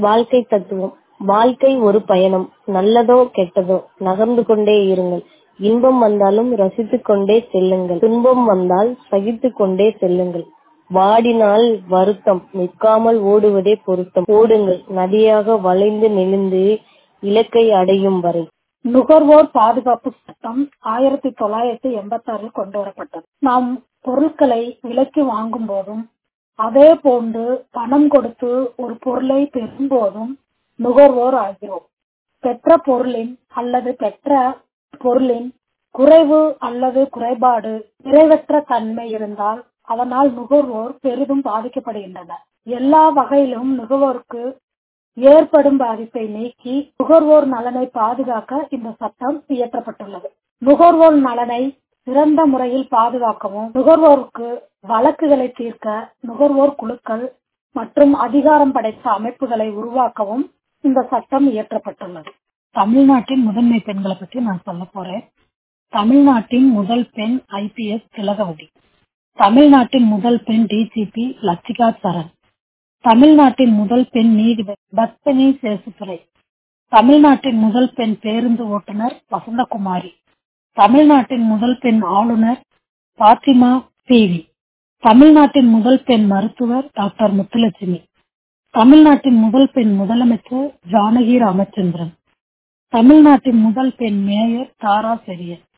வாழ்க்கை தத்துவம் வாழ்க்கை ஒரு பயணம் நல்லதோ கெட்டதோ நகர்ந்து கொண்டே இருங்கள் இன்பம் வந்தாலும் ரசித்துக் கொண்டே செல்லுங்கள் துன்பம் வந்தால் சகித்துக் கொண்டே செல்லுங்கள் வாடினால் வருத்தம் நிற்காமல் ஓடுவதே பொருத்தம் ஓடுங்கள் நதியாக வளைந்து நெளிந்து இலக்கை அடையும் வரை நுகர்வோர் பாதுகாப்பு சட்டம் ஆயிரத்தி தொள்ளாயிரத்தி எண்பத்தி ஆறில் கொண்டு வரப்பட்டது நாம் பொருட்களை விலைக்கு வாங்கும் போதும் அதே போன்று பணம் கொடுத்து ஒரு பொருளை பெறும் போதும் நுகர்வோர் ஆகிறோம் பெற்ற பொருளின் அல்லது பெற்ற பொருளின் குறைவு அல்லது குறைபாடு நிறைவற்ற தன்மை இருந்தால் அதனால் நுகர்வோர் பெரிதும் பாதிக்கப்படுகின்றனர் எல்லா வகையிலும் நுகர்வோருக்கு ஏற்படும் பாதிப்பை நீக்கி நுகர்வோர் நலனை பாதுகாக்க இந்த சட்டம் இயற்றப்பட்டுள்ளது நுகர்வோர் நலனை சிறந்த முறையில் பாதுகாக்கவும் நுகர்வோருக்கு வழக்குகளை தீர்க்க நுகர்வோர் குழுக்கள் மற்றும் அதிகாரம் படைத்த அமைப்புகளை உருவாக்கவும் இந்த சட்டம் இயற்றப்பட்டுள்ளது தமிழ்நாட்டின் முதன்மை பெண்களை பற்றி நான் சொல்ல போறேன் தமிழ்நாட்டின் முதல் பெண் ஐபிஎஸ் திலகவதி தமிழ்நாட்டின் முதல் பெண் டிசிபி லட்சிகா சரண் தமிழ்நாட்டின் முதல் பெண் நீதிபதி பத்மினி சேசுத்துறை தமிழ்நாட்டின் முதல் பெண் பேருந்து ஓட்டுநர் வசந்தகுமாரி தமிழ்நாட்டின் முதல் பெண் ஆளுநர் பாத்திமா பிவி தமிழ்நாட்டின் முதல் பெண் மருத்துவர் டாக்டர் முத்துலட்சுமி தமிழ்நாட்டின் முதல் பெண் முதலமைச்சர் ஜானகி ராமச்சந்திரன் தமிழ்நாட்டின் முதல் பெண் மேயர் தாரா செரியன்